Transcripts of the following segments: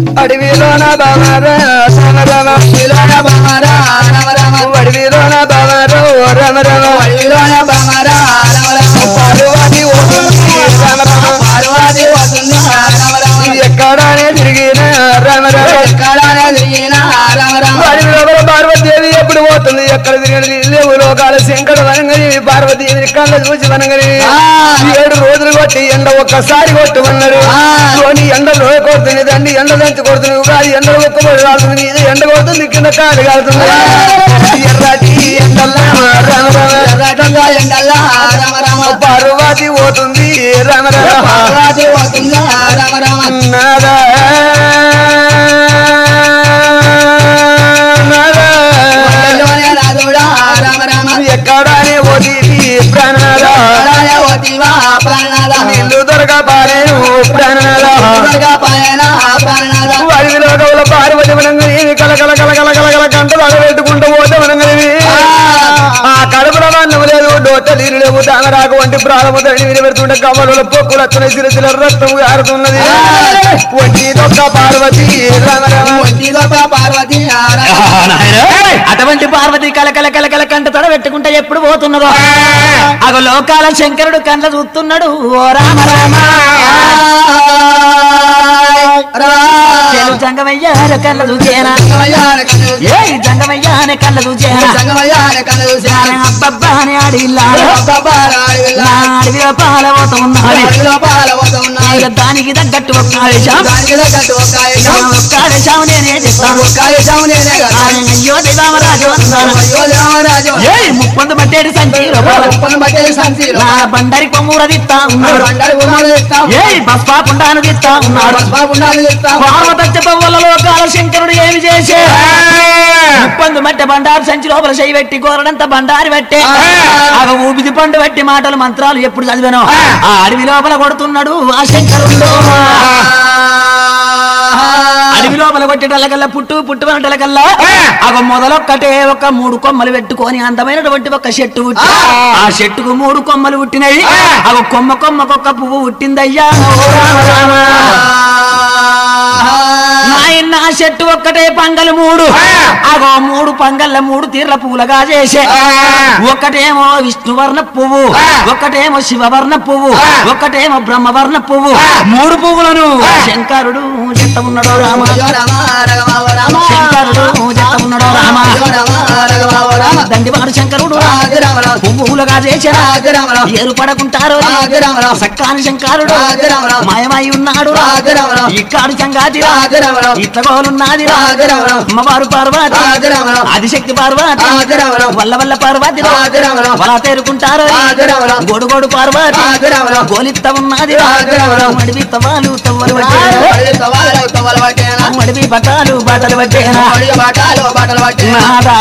అడవిలోన బామారా రామ రామ అడవిలోన బామరా రమ రమ అడవిలోన బామారా ఓ రామ రామ అడవిలోన బామరా రమ రమ పార్వతి ఓ రామ రామ పార్వతి వస్తుంది రమ రమ ఎక్కడానే తిరిగిన రామ రామ ఎక్కడానే తిరిగిన రమ రమ అడవిలో పార్వతీదేవి ఎప్పుడు పోతుంది ఎక్కడ తిరిగినది లేవు లోకాల శంకర వనంగని పార్వతీదేవి కళ్ళ చూసి వనంగని ఆ. ఏడు రోజులు కొట్టి ఎండ ఒక్కసారి కొట్టమన్నారు ఆ. లోని ఎండ లో కొడుతుంది దండి ఎండ దంచి కొడుతుంది ఉగాది ఎండ ఒక్కబడి రాలుతుంది మీద ఎండ కొడుతుంది కింద కాలు కాలుతుంది ఎర్రటి ఎండల్లా రామ రామ ఎర్రటంగా ఎండల్లా రమ రమ పార్వతి పోతుంది రామ రామ పార్వతి వస్తుంది రమ రమ నాదా నాదా ఒళ్ళలోనే రాజుడా రమ రమ ఎక్కడానే ఓటివి ప్రాణనాథ ఎక్కడానే వతివా ప్రాణనాథ నిన్ను దొరకపాలేను ప్రాణనాథ దుర్గా పయన ప్రాణనాథ అడవిలో కవుల పార్వతి వనంగని కల కల కల కల కల కల గంటలు అడబెట్టుకుంటూ పోతే వనంగని ఆ కడుపుల వన్నం లేదు డోట నీరు లేవు తామరాకు వంటి ప్రాణము తడి నీరు పెడుతుంటే కమ్మల పొక్కులు వచ్చిన సిరిసిల రక్తం గారుతున్నది వంటి దొక్క పార్వతి రామ రామ ఒంటి గొప్ప పార్వతి రమ అటువంటి పార్వతి కలకల కలకల కంట తడ పెట్టుకుంటే ఎప్పుడు పోతున్నదో అగో లోకాల శంకరుడు కండ్ల చూస్తున్నాడు ఓ రామ రామ చెలు జంగమయ్యారు కళ్ళ చూసేనా ఏ జంగమయ్యానే కళ్ళ చూసేనా అబ్బబ్బా అని ఆడిల్లాడు నా అడవిలో పాలవత ఉన్నది ఇక దానికి తగ్గట్టు ఒక్క ఆవేశం నా ఒక్క ఆవేశం నేనే చెప్తాను ఆయన అయ్యో దైవామరాజు అన్నాను ఏ ముప్పొందు పట్టేడు సంచి లోపల నా బండరి కొమ్మూర తిత్తా ఉన్నాడు ఏ బస్పా పుండాను తిత్తా ఉన్నాడు పార్వతచ్చ పవ్వల లోకాల శంకరుడు ఏమి చేసే ముప్పొందు మట్టె బండారు సంచి లోపల చేయి పెట్టి కోరడంత బండారి పెట్టే ఆగ ఊపిది పండు పెట్టి మాటలు మంత్రాలు ఎప్పుడు చదివాను ఆ అడవి లోపల కొడుతున్నాడు ఆ శంకరుడు అడవి లోపల కొట్టేటల్లకల్లా పుట్టు పుట్టు అనటలకల్లా అగ మొదలొక్కటే ఒక మూడు కొమ్మలు పెట్టుకొని అందమైనటువంటి ఒక చెట్టు పుట్టి ఆ చెట్టుకు మూడు కొమ్మలు పుట్టినాయి అగ కొమ్మ కొమ్మకొక్క పువ్వు పుట్టిందయ్యా ఓ రామ రామ. నాయన్న ఆ చెట్టు ఒక్కటే పంగలు మూడు అగో మూడు పంగళ్ళ మూడు తీర్ల పూలగా చేసే ఒకటేమో విష్ణువర్ణ పువ్వు ఒకటేమో శివవర్ణ పువ్వు ఒకటేమో బ్రహ్మవర్ణ పువ్వు మూడు పువ్వులను శంకరుడు చెత్త ఉన్నాడో రామ శంకరుడు చెత్త ఉన్నాడో రామ దండివాడు శంకరుడు పువ్వులుగా చేసిన ఏరు పడకుంటారు సక్కాని శంకరుడు మాయమై ఉన్నాడు ఇక్కాడు సంగాతి ఇట్లగోలున్నది అమ్మవారు పార్వతి ఆదిశక్తి పార్వతి వల్ల వల్ల పార్వతి వల తేరుకుంటారు గోడు పార్వతి గోలిత్త ఉన్నది మడివి తవ్వాలు తవ్వలు పట్టేనా మడివి బట్టాలు బట్టలు పట్టేనా నాదా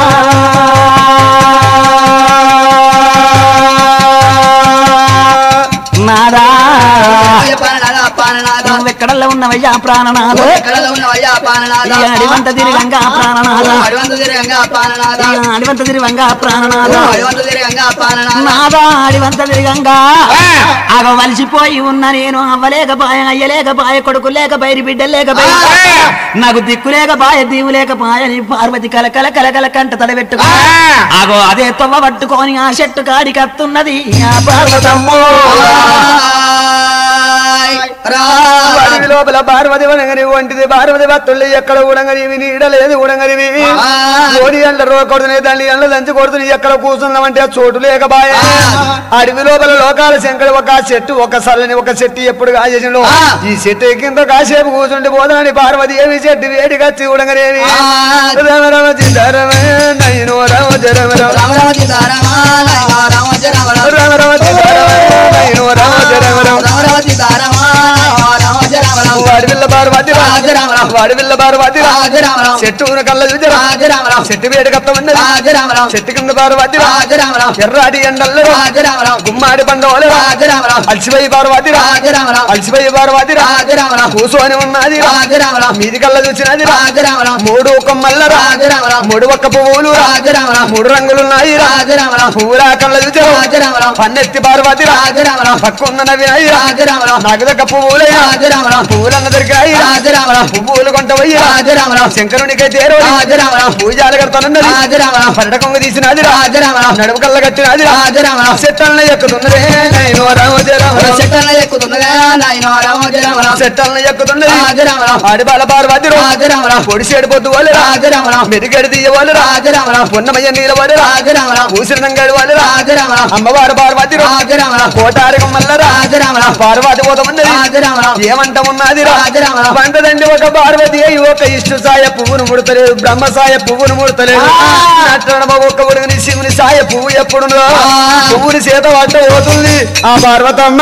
నాదా నువ్వెక్కడల్లో ఉన్నవయ్యా ప్రాణనాథ ఈ అడివంత తిరిగంగా ప్రాణనాథ ఈ అడివంత తిరిగంగా ప్రాణనాథ నాదా అడివంత తిరిగంగా అగ వలిసిపోయి ఉన్న నేను అవ్వలేకపాయ అయ్యలేకపాయ కొడుకు లేక బయరి బిడ్డ లేకపాయ నాకు దిక్కు లేకపాయ దీవు లేకపాయ నీ పార్వతి కలకల కలకల కంట తడబెట్టుకో అగో అదే తొవ్వ పట్టుకొని ఆ చెట్టు కాడికి అత్తున్నది ఆ పార్వతమ్మో అడవి లోపల పార్వతి వనగని వంటిది పార్వతి భక్తులు ఎక్కడ ఉడంగనివి నీడలేదు ఉడంగనివి ఓడి ఎండ కొడుతున్నాయి తండ్రి ఎండ దంచి కొడుతున్నాయి ఎక్కడ కూర్చున్నామంటే చోటు లేకబాయ అడవి లోపల లోకాల శంకర ఒక చెట్టు ఒక సల్లని ఒక చెట్టు ఎప్పుడు కాసేసిన ఈ చెట్టు కింద కాసేపు కూర్చుంటే పోదాని పార్వతి ఏమి చెట్టు వేడి కచ్చి ఉడంగనేవి రమ రమ చిదరమ నయనో రమ జరమ రమ రమ రమ చిదరమ నయనో రమ జరమ రమ వాడివిల్ల పార్వతి వాడివిల్ల పార్వతి చెట్టు కళ్ళ చూచరా చెట్టు వేడి కత్తమన్నది చెట్టు కింద పార్వతి ఎర్రాటి ఎండల్లో గుమ్మాడి పండవలు అలసిపోయి పార్వతి అలసిపోయి పార్వతి కూసోని ఉన్నది మీది కళ్ళ చూసినది మూడు కొమ్మల్ల మూడు ఒక్క పువ్వులు మూడు రంగులున్నాయి పువ్వుల కళ్ళ చూచారు పన్నెత్తి పార్వతి పక్కున్న నవి నాకు దగ్గర పువ్వులే పువ్వులన్న దొరికాయి పువ్వు పూలు కొంట పోయి రాజరామరావు. శంకరునికై తేరు రాజరామరావు. పూజాలు కడతానన్నది రాజరామరావు. పరడకొంగ తీసినది రాజరామరావు. నడుము కళ్ళ కట్టినది రాజరామరావు. చెట్టల్ని ఎక్కుతున్నదే నైనో రామోజరామరావు చెట్టన్న ఎక్కుతుండగా నాయన రామోజరామరావు చెట్టల్ని ఎక్కుతున్నది రాజరామరావు. ఆడి బాల పార్వతి రాజరామరావు. పొడిసేడు పొద్దు వాళ్ళు రాజరామరావు. మెరుగడి తీయ వాళ్ళు రాజరామరావు. పొన్నమయ్య నీళ్ళ వాళ్ళు రాజరామరావు. ఊసిరంగడి వాళ్ళు రాజరామరావు. అమ్మవారు పార్వతి రాజరామరావు. కోటారికం వల్ల రాజరామరావు. పార్వతి పోతమన్నది రాజరామరావు. ఏమంట ఉన్నది రాజరామరావు. పంటదండి ఒక పార్వతి అయి ఒక ఇష్టు సాయ పువ్వును ముడతలేదు బ్రహ్మ సాయ పువ్వును ముడతలేదు ఆ. నట్టనమ ఒక్క ఉడుగుని శివుని సాయ పువ్వు ఎప్పుడు ఆ. పువ్వుని చేత పట్ట పోతుంది ఆ పార్వతమ్మ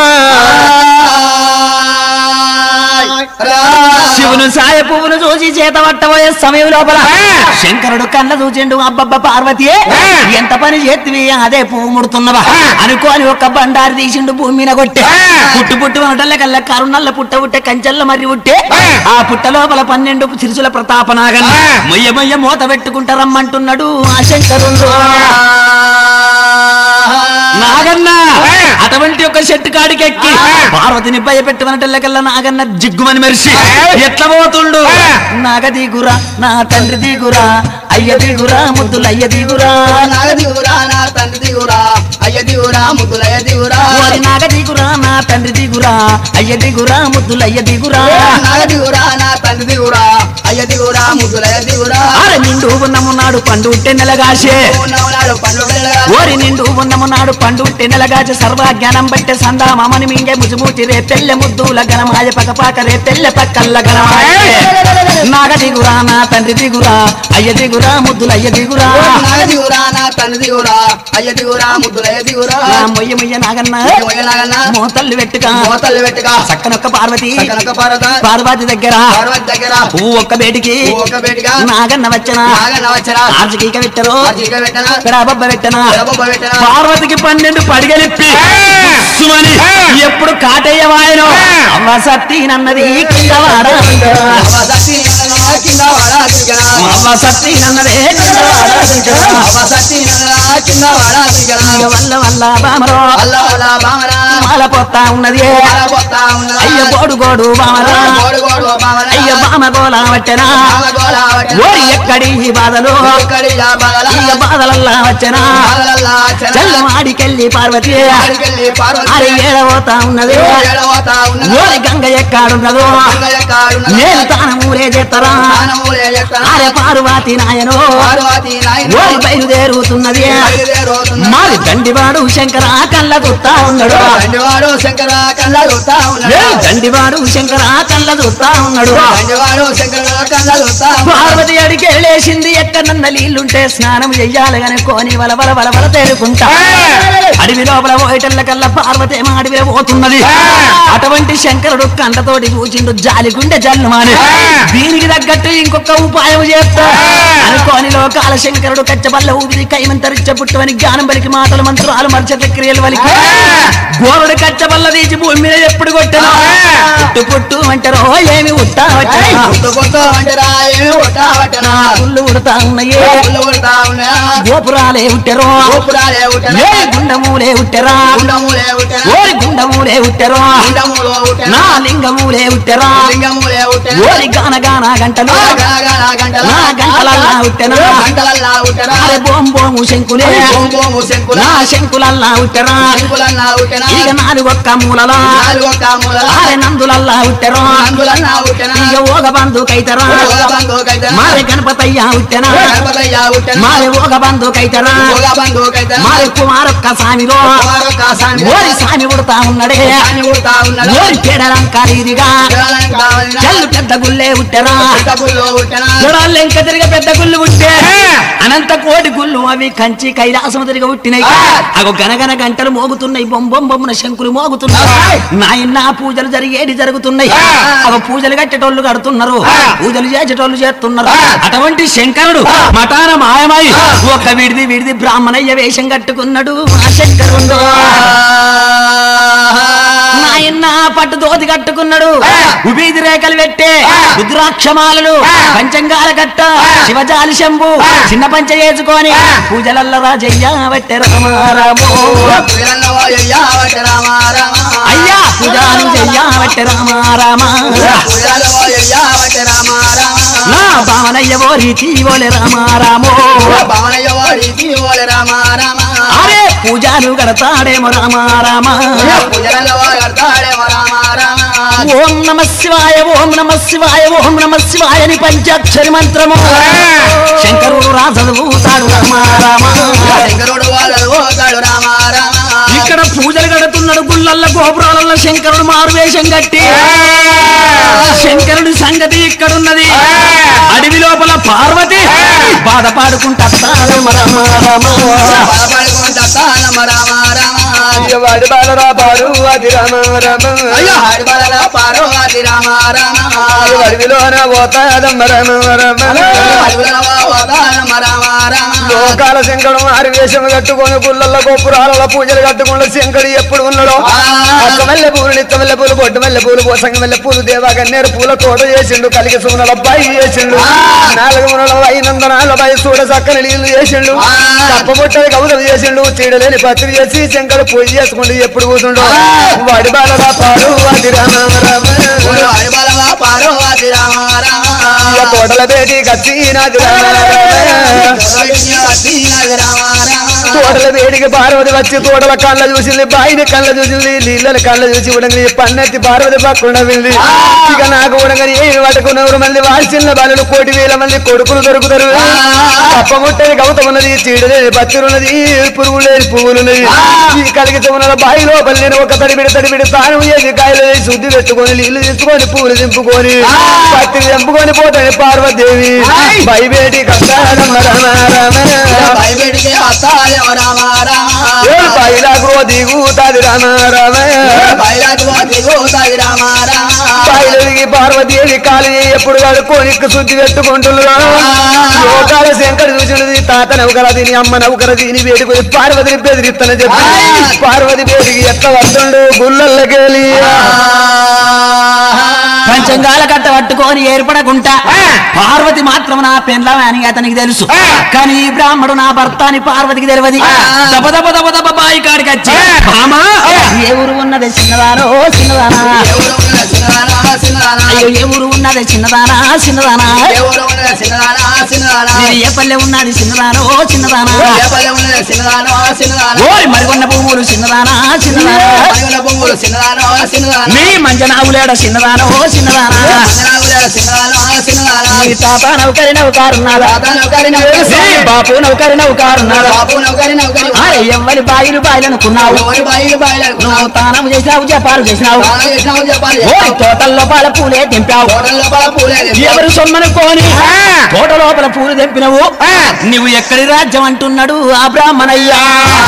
శివును సాయ పువ్వును చూసి చేత పట్టబోయే సమయం లోపల శంకరుడు కళ్ళ చూచిండు అబ్బబ్బ పార్వతి ఎంత పని చేతివి అదే పువ్వు ముడుతున్నవా అనుకోని ఒక బండారి తీసిండు భూమి మీద కొట్టే పుట్టు పుట్టు అనటల్ల కల్ల కరుణల్ల పుట్ట పుట్టే కంచెల్ల మరి పుట్టే ఆ పుట్ట లోపల పన్నెండు సిరుసుల ప్రతాపనాగన్ మొయ్య మొయ్య మూత పెట్టుకుంటా రమ్మంటున్నాడు ఆ శంకరుడు నాగన్న అటువంటి ఒక చెట్టు కాడికెక్కి పార్వతిని భయపెట్టమనటల్లకల్లా నాగన్న జిగ్గుమని మెరిసి ఎట్లా పోతుండు నాగ దిగురా నా తండ్రి దిగురా అయ్య దిగురా ముద్దులు అయ్య దిగురా నాగ దిగురా నా తండ్రి దిగురా అయ్య దిగురా ముద్దులయ్య దిగురా ఓరి నాగ దిగురా నా తండ్రి దిగురా అయ్య దిగురా ముద్దులు అయ్య దిగురా నాగ దిగురా నా తండ్రి దిగురా అయ్య దిగురా ముద్దులయ్య దిగురా అరే నిండు ఉన్నము నాడు పండు ఉట్టె నెలగాసే ఉన్నవనాడు పండుగ ఓరి నిండు ఉన్నము నాడు పండు ఉట్టె నెలగాచే సర్వ జ్ఞానం బట్టే సందా మామని మింగే ముజుమూతి రే తెల్లె ముద్దుల గణమాయ పక్క పాక రే తెల్లె పక్కల్ల గణమాయ నాగ దిగురా నా తండ్రి దిగురా అయ్య దిగురా ముద్దులు అయ్య దిగురా నాగ దిగురా నా తండ్రి దిగురా అయ్య దిగురా ముద్దులయ్య దిగురా నా మొయ్య మొయ్య నాగన్న మొయ్యలాగన్నా మోతల్లు పెట్టుగా మోతలు పెట్టుగా చక్కనొక్క పార్వతి కనక పార్వత పార్వతి దగ్గర పార్వతి దగ్గర పువ్వు ఒక్క బేటికి ఒక బేటిగా నాగన్న వచ్చిన నాగన్న వచ్చరా ఆర్జికీక పెట్టరు చీక పెట్టనా పెడాబొబ్బ పెట్టనా ఎడబొబ్బ పెట్టనా పార్వతికి పన్నెండు పడిగలిప్పి సుమని ఎప్పుడు కాటయ్య వాయను అమ్మ సత్తీనన్నది కింద వాడ అవ్వ సత్తి నన్నలా కింద వాడా దిగనా అమ్మ సత్తీనన్నదే కింద వాడ అవ్వ సత్తి నన్నలా కింద వాడా దిగనా ఇక వల్ల వల్ల బామరో అల్ల అల్ల బామరా మాల పోతా ఉన్నది అలా పోతా ఉన్నదా అయ్య గోడు గోడు బామరా గోడు గోడు బామరా అయ్య బామ గోల పట్టెనా బామ గోలా వట్టెనా. ఓరి ఎక్కడి ఈ బాధలు ఇక్కడి ఆ బాలల ఇక బాధలల్లా వచ్చెనా బాలలల్లా చెల. చల్లమాడికెళ్ళి పార్వతి ఆడికెళ్ళి పార్వతి అరే ఏడవోతా ఉన్నది ఏడవతా ఉన్నదా? ఓరి గంగ ఎక్కాడున్నదో గంగయ్య కాడున్నదా? నేను తానమూలే చేస్తారా తానమూలే ఎక్కడా? అరే పార్వతి నాయనో పార్వతి నాయన ఓరి బయలుదేరుతున్నది బయలుదేరుతున్నదా? మాది దండివాడు శంకర కళ్ళ గుత్తా ఉన్నాడు దండివాడు శంకర కళ్ళలుతా ఏ ఉన్నాడు దండివాడు శంకర కళ్ళ చూస్తా ఉన్నాడు దండివాడు శంకర కళ్ళలుతా పార్వతి అడిగి వెళ్ళేసింది ఎక్కడన్న నీళ్లుంటే స్నానం చెయ్యాలి గాని కోని వల వల వల వల తేరుకుంటా అడవి లోపల పోయేటల్ల కల్లా పార్వతి ఏమో అడవిలో పోతున్నది అటువంటి శంకరుడు కంటతోటి కూచిండు జాలి గుండె జల్లు మాని దీనికి తగ్గట్టు ఇంకొక ఉపాయం చేస్తా అనుకోని లోకాల శంకరుడు కచ్చబల్ల ఊపిరి కైమంతరిచ్చ పుట్టువని జ్ఞానం బలికి మాటలు మంత్రాలు మర్చట క్రియలు వలికి గోరుడు కచ్చబల్ల తీసి భూమి మీద ఎప్పుడు కొట్టను పుట్టు పుట్టు అంటారో ఏమి ఉట్టా వచ్చా కొట్టు కొట్టు అంటరా ఏమి కొట్టా పట్టనా పుల్లు ఉడతా ఉన్నాయే పుల్లు కొడతా ఉన్నా గోపురాలే ఉట్టెరో గోపురాలే ఉట్టనా ఏ గుండమూలే ఉట్టెరా గుండములే ఉట్టనా ఓరి గుండమూలే ఉట్టెరో గుండములో ఉట్టనా నా లింగమూలే ఉట్టెరా లింగములే ఉట్టనా ఓరి గాన గాన గంటలు గణగణ గంటల నా గంటలల్లా ఉట్టెనా గంటలల్లా ఉట్టనా అరే బోంబోము శంకులే బొంబోము శంకుల నా శంకులల్లా ఉట్టెరా శంకులన్నా ఉట్టనా ఇక నాలుగొక్క మూలలా నాలుగొక్క మూలల అరే నందులల్లా ఉట్టెరో అందులన్నా ఉట్టనా ఇక ఓగ బంధు కైతరా ఓగ బంధు కైతనా మారే గణపతయ్య ఉట్టెనా గణపతయ్య ఉట్టనా మారే ఓగ బంధు కైతరా ఓగ బంధు కైతనా మారే కుమారొక్క సామిలో కుమారొక్క సామి ఓరి సామి ఉడతా ఉన్నాడే సామి ఉడతా ఉన్నాడు ఓరి పేడలంకారీదిగా పిల్లలను కావాలినా చెల్లు పెద్ద గుల్లే ఉట్టెరా డబ్బుల్లో ఉట్టనా చూడాలి ఇంకా తిరిగి పెద్ద గుళ్ళు ఉట్టే అనంత కోటి గుళ్ళు అవి కంచి కైలాసం తిరిగి ఉట్టినాయి అగో గనగన గంటలు మోగుతున్నాయి బొంబొం బొమ్మన శంకులు మోగుతున్నాయి నాయన పూజలు జరిగేటి జరుగుతున్నాయి అగో పూజలు కట్టేటోళ్ళు కడుతున్నారు పూజలు చేసేటోళ్ళు చేస్తున్నారు అటువంటి శంకరుడు మఠాన మాయమై ఒక్క విడిది విడిది బ్రాహ్మణయ్య వేషం కట్టుకున్నాడు ఆ శంకరుడు నాయన ఆయన పట్టు దోతి కట్టుకున్నాడు ఉబీది రేఖలు పెట్టే రుద్రాక్షమాలలు పంచంగాల కట్ట శివజాలి శంభు చిన్న పంచ చేసుకొని పూజలల్ల రాజయ్య పెట్టే రామారామో అయ్యా పూజాలు చెయ్య పెట్టే రామారామ నా భావనయ్య ఓ రీతి ఓలే రామారామో అరే పూజాలు కడతాడేమో రామారామ ఓం నమ శివాయ ఓం నమ శివాయ ఓం నమ శివాయ అని పంచాక్షరి మంత్రము శంకరుడు రా చదువుతాడు రామారామ శంకరుడు వాళ్ళు పోతాడు రామ రామ ఇక్కడ పూజలు కడుతున్నాడు గుళ్ళల్ల గోపురాలలో శంకరుడు మారువేషం కట్టి శంకరుడి సంగతి ఇక్కడున్నది అడవి లోపల పార్వతి బాధపాడుకుంటా రామ రామ రామ బాధపడుకుంటా తాళమ రామ రామ వాడి బాలరా పాడు అది రామ రామ అయ్యో హరిబల పార్వతి రామ రామ అడవిలోన పోతాదమ్మ రామ రామ తాళమ రామ రామ లోకాల శంకరం ఆరివేషం కట్టుకొని పుల్లల గోపురాల పూజలు కట్టుకున్న శంకరు ఎప్పుడు ఉన్నాడో అక్క మల్లె పూలు నిత్త మల్లె పూలు బొడ్డు మల్లె పూలు పోసంగ మల్లె పూలు దేవా గన్నేరు పూల తోట చేసిండు కలిగి సుమనల అబ్బాయి చేసిండు నాలుగు మునల వైనందనాల అబ్బాయి చూడ చక్కని నీళ్లు చేసిండు తప్పబొట్టని కవుదలు చేసిండు చీడలేని పత్రి చేసి శంకరు పూజ చేసుకుంటూ ఎప్పుడు కూతుండో వాడి బాలరా పాడు అది రామ రామ హరిబల పార్వతి రామ రామ ఇక తోటల బేటి కచ్చినది రామ రామ రామ రామ తోటల వేడికి పార్వతి వచ్చి తోటల కళ్ళ చూసింది బాయిని కళ్ళ చూసింది నీళ్ళ కళ్ళ చూసి ఉడంగి పన్నెత్తి పార్వతి పక్కన వెళ్ళి ఇక నాకు ఉడంగని ఏమి పట్టుకున్నವರು మంది వాల్చిన బాలులు కోటి వేల మంది కొడుకులు దొరుకుతారు తప్పముట్టని గౌతం ఉన్నది చీడ లేని పత్తిరు ఉన్నది పురుగు లేని పువ్వులున్నది ఈ కలిగి ఉన్న బాయి లోపల నేను ఒక తడిబిడి తడిబిడి తాను చేసి కాయలు వేసి శుద్ధి పెట్టుకొని నీళ్లు తీసుకొని పూలు దింపుకొని పత్తి దింపుకొని పోతాయి పార్వతీదేవి బయబేటి కష్టాలమ్మ రామ రామ భయపెడితే వస్తాయో రామ రామ బయలాగ్రో దిగుతాది రామ రామ బయలకు దిగుతాయి రామ రామ బయలుకి పార్వతీదేవి కాలు ఎప్పుడు కడుక్కొని శుద్ధి పెట్టుకుంటున్నారు లోకాల శంకర్ చూసినది తాత నౌకర దీని అమ్మ నౌకర దీని వేడుకొని పార్వతిని బెదిరిస్తానని చెప్పి పార్వతి బేటికి ఎట్ట వస్తుండు గుళ్ళల్లకెళ్ళి పంచంగాల కట్ట పట్టుకొని ఏర్పడకుంటా పార్వతి మాత్రం నా పెండ్లం అని అతనికి తెలుసు కానీ ఈ బ్రాహ్మడు నా భర్త అని పార్వతికి తెలియదు దబ దబ దబ దబ బాయి కాడికి వచ్చి మామా ఏ ఊరు ఉన్నది చిన్నదానో చిన్నదానా ఎవరు ఉన్న చిన్నదానా చిన్నదానా అయ్యో ఏ ఊరు ఉన్నది చిన్నదానా చిన్నదానా ఎవరు ఉన్న చిన్నదానా చిన్నదానా నేను ఏ పల్లె ఉన్నది చిన్నదానో చిన్నదానా ఏ పల్లె ఉన్న చిన్నదానో చిన్నదానా ఓయ్ మరికొన్న పువ్వులు చిన్నదానా చిన్నదానా పరుగుల పువ్వులు చిన్నదానో చిన్నదానా నీ మంజనావులేడ చిన్నదానో చిన్నదానా మంగళాగుల చిన్నదానో చిన్నదానా నీ తాత నౌకరి నౌకారున్నారా తాత నౌకరి నౌకరి నీ బాపు నౌకరి నౌకారున్నారా బాబు నౌకరి నౌకరి అరే ఎవ్వరి బాయిలు బాయిలనుకున్నావు ఎవరి బాయిలు బాయిలకు నువ్వు తానం చేసినావు జపాలు చేసినావు తాను చేసినావు చెప్పాలి ఓయ్ తోటల్లో పాల పూలే తెంపావు హోటల్ లోపల పూలేదు ఎవరు సొమ్మనుకోని తోట లోపల పూలు తెంపినవు నువ్వు ఎక్కడి రాజ్యం అంటున్నాడు ఆ బ్రాహ్మణయ్యా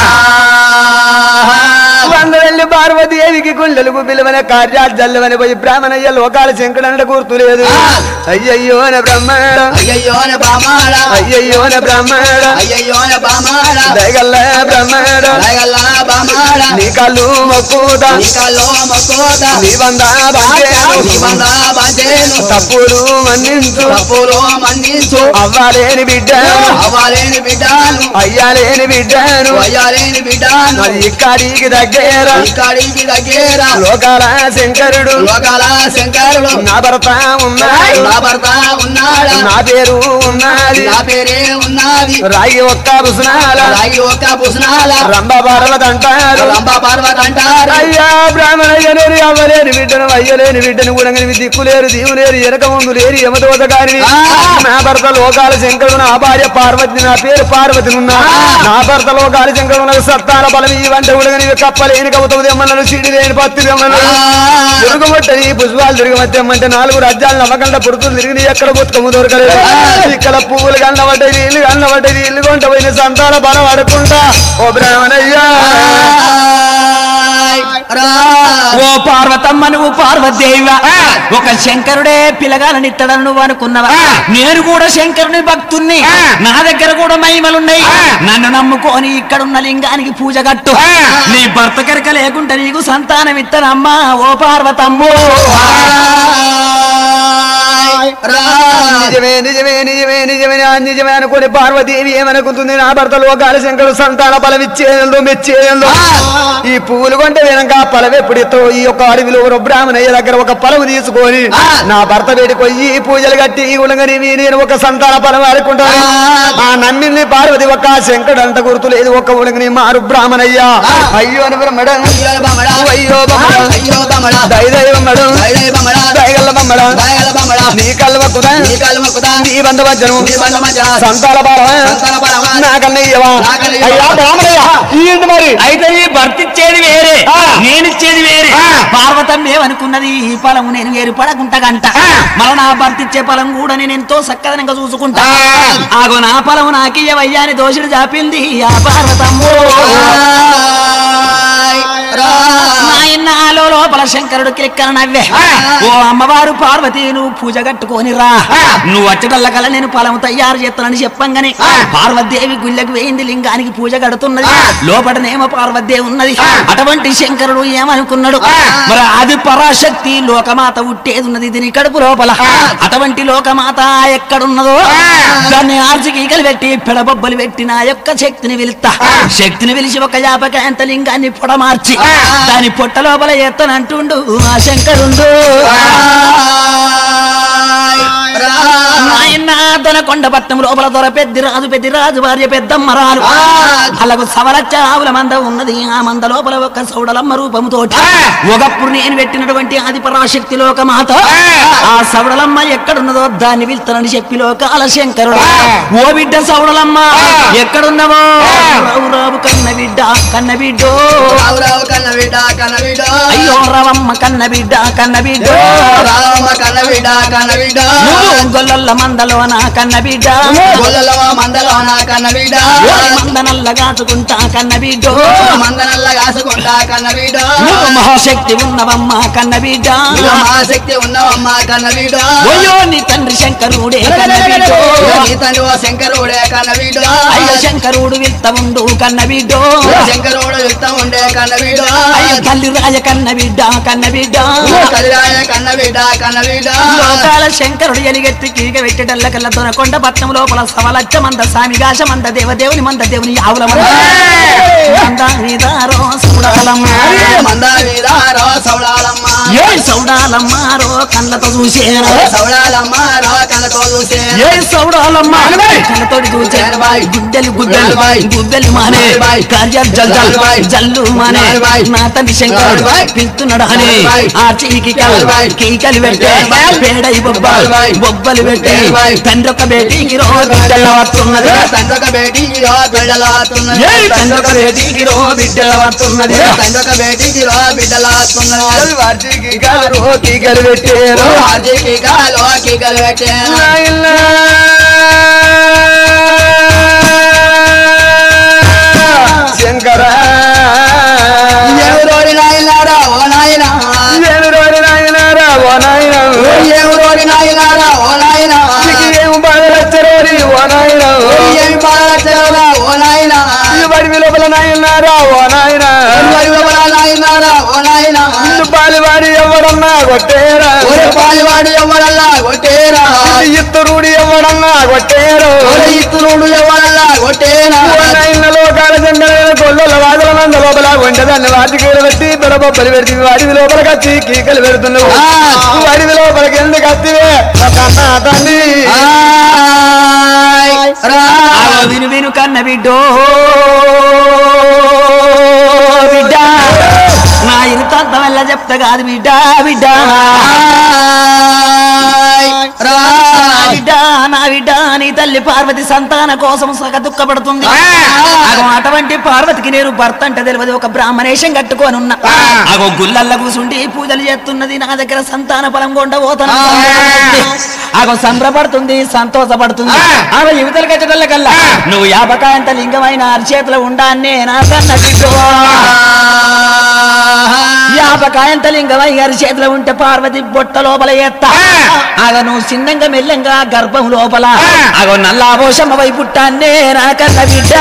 వందవెల్లి పార్వతీదేవికి గుండెలకు పిలువన కార్యాజల్లవని పోయి బ్రాహ్మణయ్య లోకాల శంకరంట గుర్తులేదు అయ్యయ్యోన బ్రహ్మాడ అయ్యయ్యోన బామాడ అయ్యయ్యోన బ్రహ్మాడ అయ్యయ్యోన బామాడ దయగల్ల బ్రహ్మాడ దయగల్ల బామాడ నీ కళ్ళు మొక్కుతా నీకల్లో మక్కువత నీ వంద బందేను నీ వంద బాధ్యేను తప్పులు మన్నించు తప్పులు మన్నించు అవ్వాలేని బిడ్డ అవ్వాలేని బిడ్డాను అయ్యాలేని బిడ్డను వయ్యాలేని బిడ్డాను మరి ఇక్కడికి దగ్గర ఇక్కడికి దగ్గర లోకాల శంకరుడు లోకాల శంకరుడు నా భర్త ఉన్నాడు నా భర్త ఉన్నాడా నా పేరు ఉన్నది నా పేరే ఉన్నది రాయి ఒక్క బుసనాల రాయి ఒక్క పుసనాల రంభ పర్వతంటారు రంభ పర్వత అంటారు అయ్యా బ్రాహ్మణయ్యలేని అవ్వలేని బిడ్డను అయ్యలేని బిడ్డను కూడా దిక్కులేరు దీవులేరు ఎనక ముందు లేరు యమదోత గారిని నా భర్త లోకాల శంకరుడు నా భార్య పార్వతి నా పేరు పార్వతి ఉన్నా నా భర్త లోకాల శంకరుడు నాకు సత్తాల బలం ఈ వంట ఉడగని కప్పలేని కవుతవు తెమ్మన్నాడు సిడి లేని పత్తి తెమ్మన్నాడు తిరుగుమట్టని పుష్పాలు తిరగమత్తేమంటే నాలుగు రాజ్యాలు నవ్వకంట పురుతులు తిరిగి ఎక్కడ బతుకము దొరకలేదు ఇక్కడ పువ్వులు కన్నబడ్డాయి నీళ్లు కన్నబడ్డాయి నీళ్లు కొంట పోయిన సంతాన బలం అడుకుంటా ఓ బ్రాహ్మణయ్యా రా ఓ పార్వతమ్మ నువ్వు పార్వదేవ ఒక శంకరుడే పిలగాలనిత్తడని నువ్వు అనుకున్నావా నేను కూడా శంకరుని భక్తుణ్ణి నా దగ్గర కూడా మహిమలున్నాయి నన్ను నమ్ముకొని ఇక్కడున్న లింగానికి పూజ కట్టు నీ భర్త కనుక లేకుంటే నీకు సంతానం ఇత్తనమ్మా ఓ పార్వతమ్ము రా నిజమే నిజమే నిజమే నిజమే ఆ నిజమే అనుకుని పార్వతీదేవి ఏమనుకుంటుంది నా భర్త లోకాల శంకరు సంతాన ఫలం ఇచ్చేయంలో మెచ్చేయంలో ఈ పువ్వులు కొంటే వెనక ఆ ఫలం ఎప్పుడితో ఈ యొక్క అడవిలో ఒక బ్రాహ్మణయ్య దగ్గర ఒక ఫలం తీసుకొని నా భర్త వేడిపోయి ఈ పూజలు కట్టి ఈ ఉలంగని నేను ఒక సంతాన ఫలం ఆడుకుంటాను ఆ నమ్మింది పార్వతి ఒక్క శంకడు అంత గుర్తు లేదు ఒక్క ఉలంగని మారు బ్రాహ్మణయ్య అయ్యో అని బ్రహ్మడం అయ్యో బమడా అయ్యో బమ్మడం అయ్యో బమడా దైదైవమ్మడం దయదయ బమడా దయగల్ల బమ్మడం దయగల బమడా నీ కళ్ళవకుదా నీ కాలు మొక్కుతా నీ బంధవచ్చను నీ బంధ మధ్య సంతాల భారమా సంతాన పరమా నాకన్నయ్యవా నాకన్నయ్యవా. అయ్యా బ్రాహ్మణయ్య ఈ మరి అయితే ఈ భర్త ఇచ్చేది వేరే ఆ. నేనిచ్చేది వేరే ఆ. పార్వతం ఏమనుకున్నది ఈ పొలం నేను వేరు పడకుంటా గంట ఆ. మళ్ళీ నా భర్త ఇచ్చే పొలం కూడా నేను ఎంతో చక్కదనంగా చూసుకుంటా ఆ. ఆగో నా పొలం నాకియ్యవయ్యా అని దోషుడు చాపింది ఆ పార్వతమ్ము రా నాయనాలో లోపల శంకరుడు కిలిక్కన నవ్వే ఓ అమ్మవారు పార్వతి నువ్వు పూజ కట్టుకొని రా నువ్వు వచ్చటల్ల కల నేను పొలం తయారు చేస్తానని చెప్పంగానే పార్వతీదేవి గుళ్ళకు వేయింది లింగానికి పూజ కడుతున్నది లోపటనేమో పార్వతీదేవి ఉన్నది అటువంటి శంకరుడు ఏమనుకున్నాడు మరి అది పరాశక్తి లోకమాత ఉట్టేది ఉన్నది దీని కడుపు లోపల అటువంటి లోకమాత ఎక్కడున్నదో దాన్ని ఆర్చికీకలు పెట్టి పెడబొబ్బలు పెట్టి నా యొక్క శక్తిని వెలుస్తా శక్తిని వెలిసి ఒక యాపకాయంత లింగాన్ని పొడమార్చి దాని పొట్ట లోపల ఎత్తనంటుండు ఆ శంకరుండు నాయన దొనకొండ పట్నం లోపల దొర పెద్ది రాజు పెద్ది రాజు భార్య పెద్దమ్మరాలు అలాగ సవలచ్చ ఆవుల మంద ఉన్నది ఆ మంద లోపల ఒక సౌడలమ్మ రూపముతోటి ఒకప్పుడు నేను పెట్టినటువంటి ఆది పరాశక్తి లోకమాత ఆ సౌడలమ్మ ఎక్కడున్నదో దాన్ని వెళ్తానని చెప్పి లోకాల శంకరుడు ఓ బిడ్డ సౌడలమ్మ ఎక్కడున్నవో రావు రావు కన్న బిడ్డ కన్న బిడ్డో రావు రావు కన్న బిడ్డ కన్న బిడ్డ అయ్యో రవమ్మ కన్న బిడ్డ కన్న బిడ్డో రావమ్మ కన్న బిడ్డ కన్న బిడ్డ నువ్వు గొల్లల మందలోన కన్న బిడ్డ గొల్లలవ మందలోన కన్న బిడ్డ ఓరి మంద నల్ల కాచుకుంటా కన్న బిడ్డో మందనల్ల కాసుకుంటా కన్న బిడ్డ నువ్వు మహాశక్తి ఉన్నవమ్మ కన్న బిడ్డ ఆసక్తి ఉన్నవమ్మ కన్న బిడ్డ ఓయో నీ తండ్రి శంకరుడే కన్న బిడ్డో నీ తండ్రి ఓ శంకరుడే కన్న బిడ్డ అయ్యో శంకరుడు విత్త ఉండు కన్న బిడ్డో శంకరుడు యుక్త ఉండే కన్న బిడ్డ అయ్యో తల్లి రాజ కన్న బిడ్డ కన్న బిడ్డ కలిరాయ కన్న బిడ్డ కన్న బిడ్డ లోకాల శంకరుడు ఎలిగెత్తి కీగ పెట్టేటల్ల కల్లా దొనకొండ పట్నం లోపల సవలచ్చ మంద సామిగాశ మంద దేవదేవుని మంద దేవుని ఆవుల మంద మంద నీదారో సౌడాలమ్మ మంద వీరారో సౌడాలమ్మ ఏ సౌడాలమ్మారో కళ్ళతో చూసేను సౌడాలమ్మ రా కన్నతో చూసే ఏ సౌడాలమ్మ కళ్ళతోటి చూసేను గుడ్డలు గుడ్డలు గుడ్డలు మానే కార్యాలు జల్ జల్ జల్లు మానే నా తండ్రి శంకరుడు పిలుస్తున్నాడు అని ఆ చీకి కీకలు పెట్టే పేడై బొబ్బలు బొబ్బలు పెట్టి తండ్రి ఒక బేటీకి రో బిడ్డల వస్తున్నది తండ్రి ఒక బేటీకి రో బిడ్డలాతున్నది ఏ తండ్రి ఒక బేటీకి రో బిడ్డల వస్తున్నది తండ్రి ఒక బేటీకి రో బిడ్డలాతున్నది వాటికి గారు తీగలు పెట్టారు ఆర్జీకి గాలో కీకలు పెట్టాను శంకర ఎవరోడి నాయనారా ఓ నాయనా ఎవరోరి నాయనారా ఓ నాయన ఎవరోడి నాయనారా ఓ నాయనా ఏం బాధలచ్చరోరి ఓ నాయన ఏమి పాలరా ఓ నాయనా బడి లోపల నాయనారా ఓ నాయన నాయనారా ఓ నాయనా పాలివాడి ఎవడన్నా కొట్టేరా ఒరే పాలివాడు ఎవరల్లా కొట్టేరా ఇత్తరుడి ఎవడన్నా కొట్టేరు ఒరే ఇత్తురుడు ఎవరల్లా కొట్టేరా నాయన లోకాల చంద్ర గొల్లల వాదల మంద లోపల వంటదాన్ని వాటికి పెట్టి బెడబొబ్బలు పెడితే వాడి లోపల కత్తి కీకలు పెడుతున్నావు ఆ. వాడి లోపలికి ఎందుకు కత్తివే ఒక అన్న తండ్రి ఆయ్ రా ఆగో విను విను కన్న బిడ్డో బిడ్డ నా ఇరుతంత వల్ల చెప్తా కాదు బిడ్డ బిడ్డ ఆయ్ రా నా బిడ్డ నా బిడ్డ నీ తల్లి పార్వతి సంతాన కోసం సగ దుఃఖపడుతుంది అగో అటువంటి పార్వతికి నేను భర్త అంటే తెలియదు ఒక బ్రాహ్మణేశం కట్టుకొని ఉన్నా అగో గుల్లల్ల కూసుండి పూజలు చేస్తున్నది నా దగ్గర సంతాన ఫలం కొండ పోతాను ఆగో సంబరపడుతుంది సంతోషపడుతుంది ఆ. ఆమె యువతలు కట్టడల్ల కల్లా ఆ. నువ్వు యాపకాయంత లింగమైన అరిచేతులు ఉండాన్నే నా కన్న బిడ్డవా. యాపకాయంత లింగమై అరిచేతులు ఉంటే పార్వతి బొట్ట లోపల ఎత్త ఆ. ఆగ నువ్వు చిన్నంగా మెల్లంగా గర్భం లోపల ఆ. ఆగో నల్లాభోషమ్మ వై పుట్టాన్నే నా కన్న బిడ్డ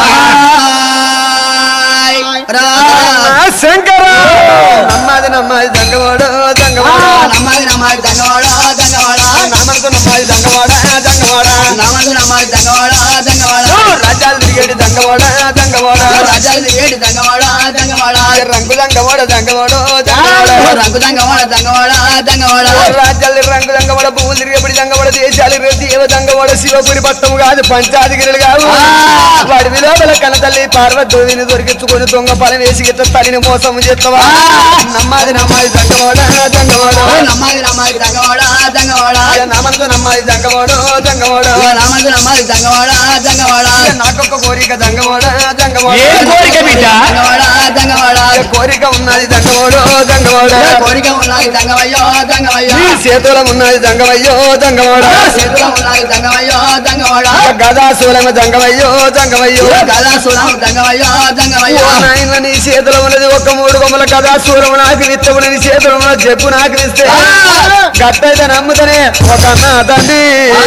ఆ శంకర నమ్మది నమ్మది దంగవాడు దంగవాడు నమ్మది నమ్మది దంగవాడ దంగవాడ నామనుకు నమ్మది దంగవాడ దంగవాడ నమ్మది నమ్మది దంగవాడ దంగవాడ రాజ్యాలు తిరిగేటి దంగవాడ దంగవాడ రాజాలు ఏడు దంగవాడ దంగవాడ రంగు దంగవాడ దంగవాడు దంగవాడ రంగు దంగవాడ దంగవాడ దంగవాడ రాజ్యాలు రంగు దంగవాడ భూములు తిరిగేపడి దంగవాడ దేశాలు దేవ దంగవాడ శివపురి పట్టము కాదు పంచాధిగిరులు కాదు వాడి విలోపల కనతల్లి పార్వతీని దొరికించుకొని దొంగ పాలన వేసి గిట్ట తల్లిని మోసం చేస్తావా నమ్మాది నమ్మాది దంగవాడ దంగవాడ నమ్మది నమ్మది దంగవాడ దంగవాడ నామంతో నమ్మాది దంగవాడు దంగవాడ నమ్మది నమ్మది దంగవాడ దంగవాడ నాకొక్క కోరిక దంగవాడ దంగవాడ ఏం కోరిక బిడ్డ దంగవాడ దంగవాడ కోరిక ఉన్నది దంగవాడు దంగవాడ కోరిక ఉన్నది దంగవయ్యో దంగవయ్యో నీ చేతులం ఉన్నది దంగవయ్యో దంగవాడ చేతిలో ఉన్నది దంగవయ్యో దంగవాడ గదాశూలమ దంగవయ్యో దంగవయ్యో గదా సురం దంగవయ్యో దంగవయ్యో ఓ నాయన నీ చేతిలో ఉన్నది ఒక మూడు కొమ్మల కదాశూలము నాకు విత్తము నీ చేతిలో ఉన్న జబ్బు నాకు ఇస్తే గట్టయితే నమ్ముతనే ఒక అన్న తండ్రి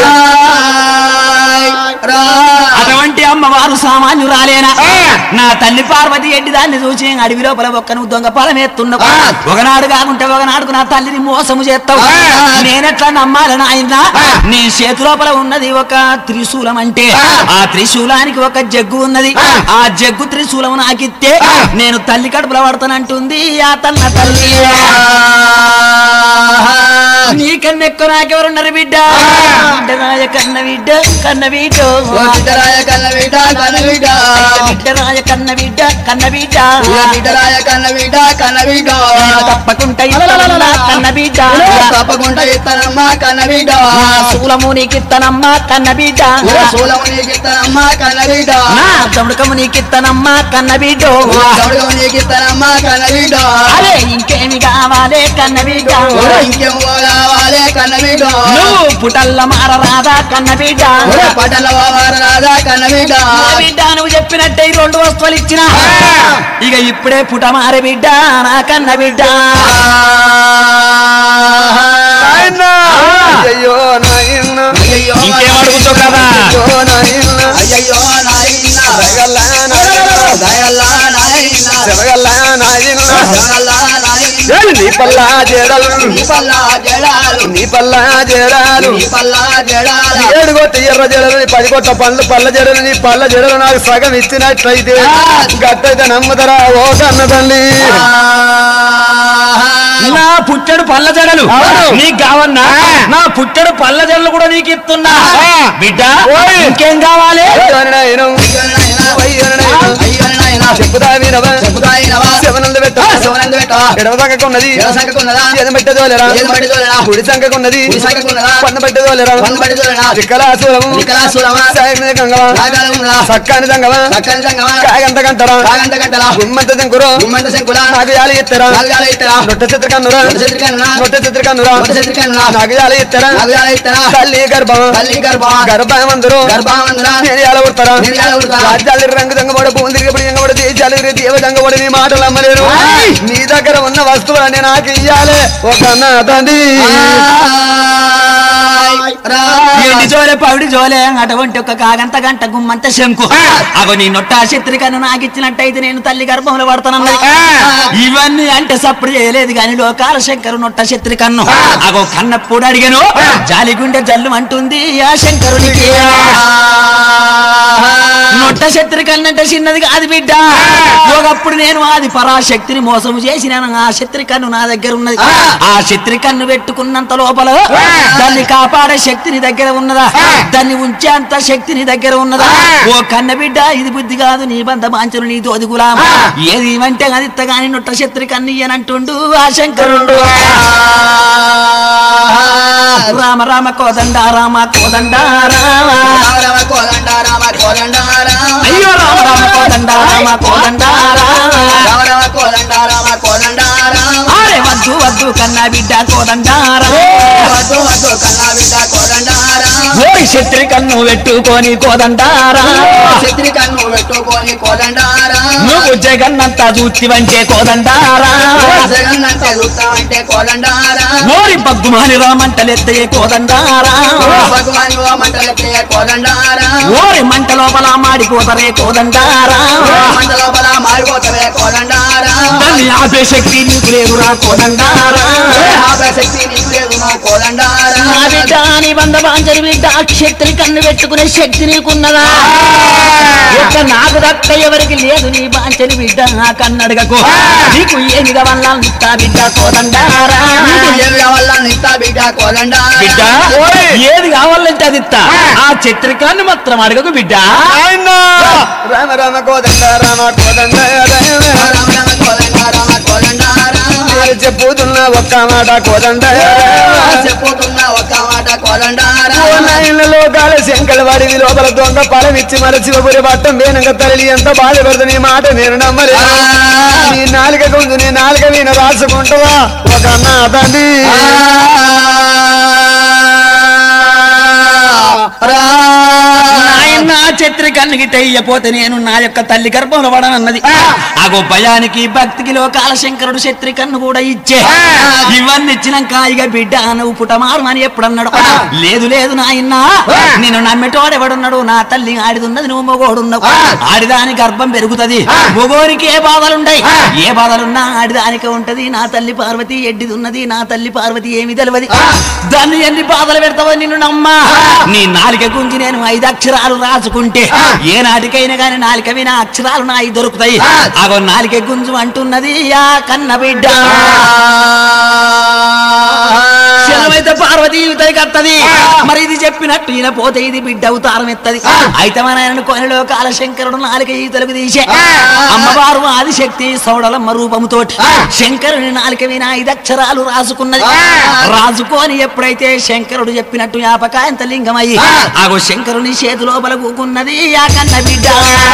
రా అటువంటి అమ్మవారు సామాన్యురాలేనా ఆ. నా తల్లి పార్వతి ఎడ్డి దాన్ని చూసి అడవి లోపల ఒక్క నువ్వు దొంగ పొలం ఎత్తున్నావు ఆ. ఒకనాడు కాకుంటే ఒకనాడుకు నా తల్లిని మోసము చేస్తావు ఆ. నేనెట్లా నమ్మాలి నాయన ఆ. నీ చేతి లోపల ఉన్నది ఒక త్రిశూలం అంటే ఆ. ఆ త్రిశూలానికి ఒక జగ్గు ఉన్నది ఆ. ఆ జగ్గు త్రిశూలం నాకిస్తే ఆ. నేను తల్లి కడుపులో పడతానంటుంది ఆ తల్ల తల్లి నీకన్నా ఎక్కువ నాకెవరున్నారు బిడ్డ బిడ్డ రాయ కన్న బిడ్డ కన్న బిడ్డ బిడ్డరాయ కన్న బిడ్డ కన్న బిడ్డ బిడ్డ రాయ కన్న బిడ్డ కన్న బిడ్డ బిడ్డరాయ కన్న బిడ్డ కన్న బిడ్డ తప్పకుండా ఇస్తానమ్మా కన్న బిడ్డ తప్పకుండా ఇస్తానమ్మా కన్న బిడ్డ శూలము నీకిత్తనమ్మా కన్న బిడ్డ సూలము నీకిస్తానమ్మా కన్న బిడ్డ నా తముడుకము నీకిత్తనమ్మా కన్న బిడ్డ గౌడము నీకిస్తానమ్మా కన్న బిడ్డ అరే ఇంకేమి కావాలే కన్న బిడ్డ ఇంకేమో కావాలే కన్న బిడ్డ నువ్వు పుటల్ల మారరాదా కన్న బిడ్డ పటల రాదా కన్న బిడ్డ నా బిడ్డ నువ్వు చెప్పినట్టే ఈ రెండు వస్తువులు ఇచ్చిన ఇక ఇప్పుడే పుట మారే బిడ్డ నా కన్న బిడ్డ నాయన అయ్యో నాయన అయ్యో ఇంకేం అడుగుతావు కదా అయ్యో నాయన అయ్యో నాయన దయగల్ల నాయన దయల్లా నాయన శివగల్ల నాయన దయల్లా నాయన నీ పల్లా జడలు నీ పల్లా జడాలు నీ పల్లా జడాలు నీ పల్లా జడాలు ఏడు కొట్ట ఎర్ర జడలు నీ పది కొట్ట పండ్లు పళ్ళ జడలు నీ పళ్ళ జడలు నాకు సగం ఇచ్చినట్లయితే గట్టయితే నమ్ముదరా ఓ కన్న తల్లి నా పుట్టడు పళ్ళ జడలు అవును. నీకు కావన్నా ఆ. నా పుట్టడు పళ్ళ జడలు కూడా నీకు ఇస్తున్నా ఆ. బిడ్డ ఓయ్. ఇంకేం కావాలి అయ్యో నాయను, అయ్యో నాయను, అయ్యో నాయన చెప్పుదా వినవా చెబుతాయినవా శవనందు పెట్ట శివనందు పెట్ట ఎడవ సంఖకున్నది ఎడవ సంఖకున్నదా? ఏది పెట్టదోలేరా ఏది పెట్టదోలేరా? కుడి సంఖకున్నది కుడి సంఖకున్నదా? పన్ను పెట్టదోలేరా పన్ను పెట్టదోలేరా? చిక్కలాసురము చిక్కలాసురమా? గంగవా రాగాలు ఉన్నదా? సక్కాని సంగమా చక్కని సంగమా కాగంత గంటరా రాగంత గంటలా గుమ్మంత శంకురు గుమ్మంత శంకుల నాకు యాలి ఇత్తరా నాలుగాల ఇత్తరా నొట్ట చిత్రకన్నురా నొట్ట చిత్రకన్నురా? నొట్ట చిత్రకన్నురా నొట్ట చిత్రకన్నురా? నాకు యాలి ఇత్తరా నాలుగాల ఇత్తరా తల్లి గర్భం తల్లి గర్భ గర్భమందరు గర్భావంతురా నేను ఎలా కొడతారా నేను ఎలా కొడతారా? రాజ్యాలు రంగు దంగబడ భూమి తిరిగి ఎంగబడ దేశాలు తిరిగి దేవ దంగబడి నీ మాటలు అమ్మలేను ఆయ్. నీ దగ్గర ఉన్న వస్తువులన్నీ నాకు ఇయ్యాలి ఒక అన్న తండ్రి ఎండి జోలే పవిడి జోలే అటువంటి ఒక కాగంత గంట గుమ్మంత శంకు ఆ. అగో నీ నొట్ట శత్రికను నాకు ఇచ్చినట్టయితే నేను తల్లి గర్భంలో పడతానన్నది ఆ. ఇవన్నీ అంటే సప్పుడు చేయలేదు కానీ లోకాల శంకరు నొట్ట శత్రికన్ను ఆ. అగో కన్నప్పుడు అడిగాను ఆ. జాలిగుండె జల్లు అంటుంది ఆ శంకరునికి నొట్ట శత్రి కన్నంటే చిన్నది కాదు బిడ్డ ఒకప్పుడు నేను అది పరాశక్తిని మోసము చేసినాను ఆ శత్రి కన్ను నా దగ్గర ఉన్నది ఆ. ఆ శత్రి కన్ను పెట్టుకున్నంత లోపల ఆ. దాన్ని కాపాడే శక్తి నీ దగ్గర ఉన్నదా ఆ. దాన్ని ఉంచేంత శక్తి నీ దగ్గర ఉన్నదా ఆ. ఓ కన్న బిడ్డ ఇది బుద్ధి కాదు నీ బంధ బాంచను నీ తోది గులామ ఆ. ఏది అంటే అది ఇత్తగాని నొట్ట శత్రి కన్ను ఇయ్యనంటుండు ఆ శంకరుడు రామ రామ కోదండ రామ కోదండ రామ రామ కోదండ రామ కోదండ రామ అయ్యో రామ రామ కోదండ రామ కోదండ రామ రామ రామ కోదండ రామ కోదండ రామ అరే వద్దు వద్దు కన్నా బిడ్డ కోదండ రామ వద్దు వద్దు కన్నా బిడ్డ కోదండ శత్రి కన్ను పెట్టుకొని కోదండారా శత్రి కన్ను పెట్టుకొని కోదండారా నువ్వు జగన్నంతా చూచివంటే కోదండారా జగన్నంత చూస్తామంటే కోదండారా ఓరి బగ్గుమాని రామంటలెత్తే కోదండారా భగవాన్ మంటలకే కోదండారా ఓరి మంట లోపల మాడిపోతరే కోదండారా మంట లోపల మారిపోతావే కోదండారా దాన్ని ఆపే శక్తి నీకు లేదురా కోదండారా ఆపే శక్తి నీకు లేదు నువ్వు కోదండారా నా బిడ్డ నీ బంధ బాంజరి బిడ్డ క్షత్రి కన్ను పెట్టుకునే శక్తి నీకున్నదా ఇక నాకు దక్క ఎవరికి లేదు నీ బాంచని బిడ్డ నా కన్నడగకు నీకు ఏమి వల్ల నిత్తా బిడ్డ కోదండారా నీకు ఏమి కావాలా నిత్తా బిడ్డ కోదండారా బిడ్డ ఏది కావాలంటే అది ఇత్తా ఆ చిత్రికాన్ని మాత్రం అడగకు బిడ్డ ఆయన రామ రామ కోదండ రామ కోదండ రామ. రామ రామ కోదండా రామ కోదండారా మీరు చెప్పుతున్న ఒక్క మాట కోదండ రామ. చెప్పుతున్నా ఒక మాట కోదండారా ఓ నాయన లోకాల శంకల వాడి లోపల దొంగ పరమిచ్చి మన శివపురి పట్టం వేనంగ తల్లి ఎంత బాధపడుతుంది నీ మాట నేను నమ్మలే నీ నాలుక కొందు నీ నాలుక వీణ రాసుకుంటావా ఒక అన్న తండ్రి నాయన చిత్రికన్ను గిట్ట ఇయ్యపోతే నేను నా యొక్క తల్లి గర్భంలో పడనన్నది ఆ భయానికి భక్తికి లోకాల శంకరుడు శత్రికన్ను కూడా ఇచ్చే ఇవన్నీ ఇచ్చినాక ఇక బిడ్డ నువ్వు పుటమారు అని ఎప్పుడన్నాడు లేదు లేదు నాయన నేను నమ్మేటోడు ఎవడున్నాడు నా తల్లి ఆడిదున్నది నువ్వు మొగోడున్నావు ఆడిదాని గర్భం పెరుగుతది మొగోనికి ఏ బాధలుండయి ఏ బాధలున్నా ఆడిదానికే ఉంటది నా తల్లి పార్వతి ఎడ్డిది ఉన్నది నా తల్లి పార్వతి ఏమి తెలియదు దాన్ని ఎన్ని బాధలు పెడతావో నిన్ను నమ్మా నీ నాలిక గుంజి నేను ఐదు అక్షరాలు రాసుకుంటే ఏ నాటికైనా గాని నాలిక విన అక్షరాలు నాయి దొరుకుతాయి అగో నాలిక గుంజు అంటున్నది ఆ కన్న బిడ్డ శరమైతే పార్వతి యువతకి వత్తది మరి ఇది చెప్పినట్టు ఈయన పోతే ఇది బిడ్డ అవతారం ఎత్తది అయితే మన ఆయన కొనిలో కాలశంకరుడు నాలుక ఈతలకు తీసే అమ్మవారు ఆదిశక్తి సౌడలమ్మ రూపముతోటి శంకరుని నాలుక విన ఐదు అక్షరాలు రాసుకున్నది రాసుకొని ఎప్పుడైతే శంకరుడు చెప్పినట్టు యాపకాయంత లింగమయ్యి ఆగో శంకరుని చేతి లోపల కూకున్నది ఆ కన్న బిడ్డ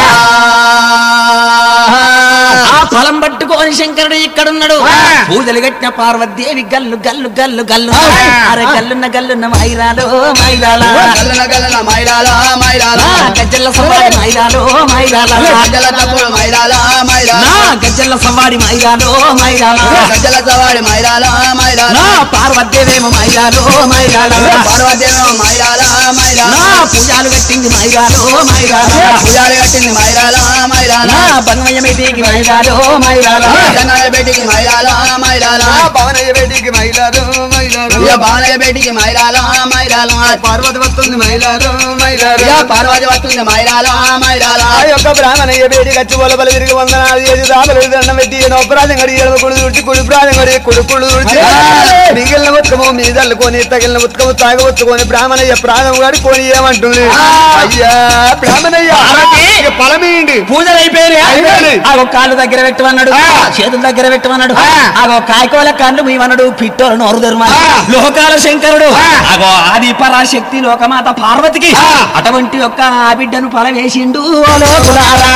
ఆ ఫలం పట్టుకొని శంకరుడు ఇక్కడున్నాడు పూజలు కట్టిన పార్వతీదేవి గల్లు గల్లు గల్లు గల్లు అరే గల్లున్న గల్లున్న మైరాలో మైరాల గల్లన గల్లన మైలాల మైలాల గజ్జల్ల సవాడి మైరాలో మైరాల గజ్జల తప్పుడు మైలాల మైలాల నా గజ్జల్ల సవాడి మైరాలో మైరాల గజ్జల సవాడి మైలాల మైలాల నా పార్వతీదేవేమో మైరాలో మైరాల పార్వతీదేవి మైలాల మైలాల నా పూజలు కట్టింది మైరాలో మైరాల పూజారి కట్టింది మైలాల మైలాల నా బంగమయ్యమేటికి మైరాలో మైరాల జంగయ్య బేటికి మైలాల మైలాల పవనయ్య బేటికి మైలారు మైలారు ఇక బాలయ్య బేటికి మైలాల మైలాల పార్వతి వస్తుంది మైలారు మైలారు ఇక పార్వతి వస్తుంది మైలాల మైలాల ఆ యొక్క బ్రాహ్మణయ్య బేటి కచ్చి బొలబల తిరిగి వందనాలు చేసి దాపలు దండం పెట్టి నొప్పరాజం గడి ఎడమ కుడు తుడిచి కుడి ప్రాజం గడి కుడు కుడు తుడిచి మిగిలిన ఉత్కము మీద చల్లుకొని తగిలిన ఉత్కము తాగవచ్చుకొని బ్రాహ్మణయ్య ప్రాణం గడి కొని ఏమంటుంది అయ్యా బ్రాహ్మణయ్య పార్వతి! ఇక ఫలమేయండి పూజలు అయిపోయినాయి అయిపోయినాయి. ఆగో కాళ్ళు దగ్గర పెట్టమన్నాడు చేతుల దగ్గర పెట్టమన్నాడు ఆగో కాయకోల కళ్ళు మీవన్నాడు పిట్టోలు నోరు ధర్మ లోకాల శంకరుడు ఆగో ఆది పరాశక్తి లోకమాత పార్వతికి అటువంటి యొక్క ఆ బిడ్డను ఫలం వేసిండు ఓ లోకులారా.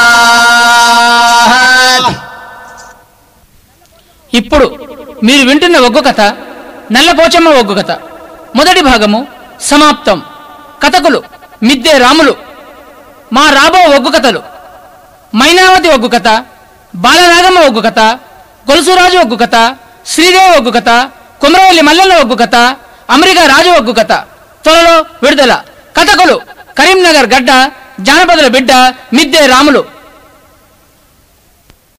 ఇప్పుడు మీరు వింటున్న ఒగ్గు కథ నల్లపోచమ్మ ఒగ్గు కథ మొదటి భాగము సమాప్తం కథకులు మిద్దె రాములు మా రాబో ఒగ్గు కథలు మైనావతి ఒగ్గు కథ బాలనాగమ్మ ఒగ్గు కథ గొలుసురాజు ఒగ్గు కథ శ్రీదేవి ఒగ్గు కథ కుమరవల్లి మల్లెల ఒగ్గు కథ అమెరికా రాజు ఒగ్గు కథ త్వరలో విడుదల కథకులు కరీంనగర్ గడ్డ జానపదుల బిడ్డ మిద్దె రాములు